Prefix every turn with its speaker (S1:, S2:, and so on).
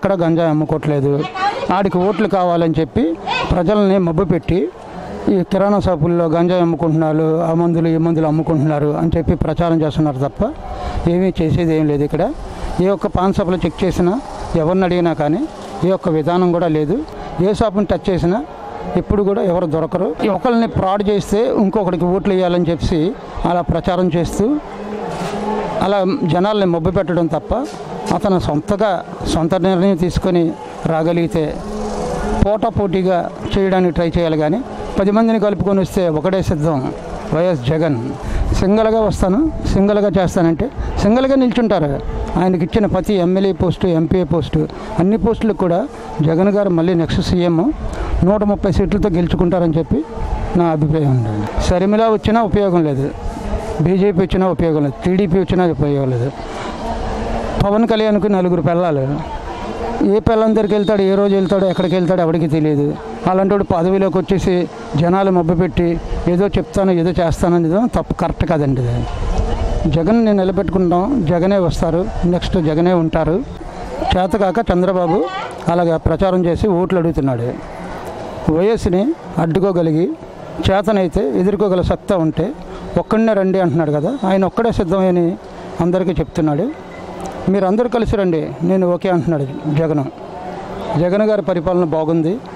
S1: ఎక్కడ గంజాయి అమ్ముకోవట్లేదు ఆడికి ఓట్లు కావాలని చెప్పి ప్రజల్ని మభ్యపెట్టి ఈ కిరాణా షాపుల్లో గంజాయి అమ్ముకుంటున్నారు ఆ మందులు ఈ మందులు అమ్ముకుంటున్నారు అని చెప్పి ప్రచారం చేస్తున్నారు తప్ప ఏమీ చేసేది ఏం లేదు ఇక్కడ ఏ ఒక్క పాన్ షాపులో చెక్ చేసినా ఎవరిని అడిగినా కానీ ఏ ఒక్క విధానం కూడా లేదు ఏ షాపుని టచ్ చేసినా ఎప్పుడు కూడా ఎవరు దొరకరు ఒకరిని ఫ్రాడ్ చేస్తే ఇంకొకరికి ఓట్లు వేయాలని చెప్పి అలా ప్రచారం చేస్తూ అలా జనాల్ని మొబ్బు పెట్టడం తప్ప అతను సొంతగా సొంత నిర్ణయం తీసుకొని రాగలిగితే పోటాపోటీగా చేయడానికి ట్రై చేయాలి కానీ పది మందిని కలుపుకొని వస్తే ఒకటే సిద్ధం వైఎస్ జగన్ సింగల్గా వస్తాను సింగల్గా చేస్తానంటే సింగల్గా నిల్చుంటారు ఆయనకి ఇచ్చిన ప్రతి ఎమ్మెల్యే పోస్టు ఎంపీ పోస్టు అన్ని పోస్టులకు కూడా జగన్ గారు మళ్ళీ నెక్స్ట్ సీఎం నూట ముప్పై సీట్లతో గెలుచుకుంటారని చెప్పి నా అభిప్రాయం ఉందండి షర్మిల వచ్చినా ఉపయోగం లేదు బీజేపీ వచ్చినా ఉపయోగం లేదు టీడీపీ వచ్చినా ఉపయోగం లేదు పవన్ కళ్యాణ్కి నలుగురు పిల్లలు ఏ పిల్లం దగ్గరికి వెళ్తాడు ఏ రోజు వెళ్తాడో ఎక్కడికి వెళ్తాడో ఎవరికి తెలియదు అలాంటి పదవిలోకి వచ్చేసి జనాలు మభ్యపెట్టి ఏదో చెప్తాను ఏదో చేస్తానని తప్పు కరెక్ట్ కాదండి ఇది జగన్ నేను నిలబెట్టుకుంటాం జగనే వస్తారు నెక్స్ట్ జగనే ఉంటారు చేతకాక చంద్రబాబు అలాగా ప్రచారం చేసి ఓట్లు అడుగుతున్నాడు వైఎస్ని అడ్డుకోగలిగి చేతనైతే ఎదుర్కోగల సత్తా ఉంటే ఒక్కడనే రండి అంటున్నాడు కదా ఆయన ఒక్కడే సిద్ధమని అందరికీ చెప్తున్నాడు మీరు అందరూ కలిసి రండి నేను ఓకే అంటున్నాడు జగన్ జగన్ గారి పరిపాలన బాగుంది